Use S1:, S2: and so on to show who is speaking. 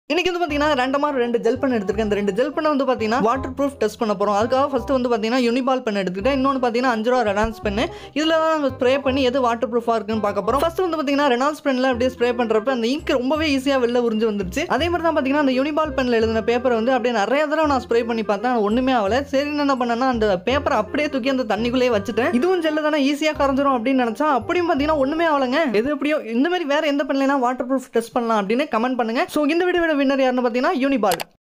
S1: இன்னைக்கு வந்து பார்த்தீங்கன்னா ரெண்டமாக ரெண்டு ஜெல் பென் எடுத்திருக்கேன் இந்த ரெண்டு ஜெல் பெண்ணை வந்து பார்த்தீங்கன்னா வாட்டர் ப்ரூஃப் டெஸ்ட் பண்ண போகிறோம் அதுக்காக ஃபஸ்ட்டு வந்து பார்த்தீங்கன்னா யூனிபால் பென் எடுத்துக்கிட்டேன் இன்னொன்று பார்த்தீங்கன்னா அஞ்சு ரூபா ரெனால்ஸ் பென்னு இதில் தான் நம்ம ஸ்ப்ரே பண்ணி எது வாட்டர் ப்ரூஃபாக இருக்குன்னு பார்க்க போகிறோம் ஃபஸ்ட்டு வந்து பார்த்தீங்கன்னா ரெனால்ஸ் பென்னில் அப்படியே ஸ்ப்ரே பண்ணுறப்ப அந்த இங்க் ரொம்பவே ஈஸியாக வெளில உறிஞ்சு வந்துருச்சு அதே மாதிரி தான் பார்த்தீங்கன்னா அந்த யூனிபால் பெனில் எழுதின பேப்பரை வந்து அப்படியே நிறைய தடவை நான் ஸ்ப்ரே பண்ணி பார்த்தேன் அது ஒன்றுமே ஆகல சரி என்ன பண்ணேன்னா அந்த பேப்பரை அப்படியே தூக்கி அந்த தண்ணிக்குள்ளேயே வச்சுட்டேன் இதுவும் ஜெல்லு தானே ஈஸியாக கரைஞ்சிரும் அப்படின்னு நினச்சா அப்படியும் பார்த்தீங்கன்னா ஒன்றுமே ஆகலைங்க எது எப்படியோ இந்த மாதிரி வேறு எந்த பென்லாம் வாட்டர் ப்ரூஃப் டெஸ்ட் பண்ணலாம் அப்படின்னு கமெண்ட் பண்ணுங்க ஸோ இந்த வீடியோட வின்னர் யாருன்னு பார்த்தீங்கன்னா யூனிபால்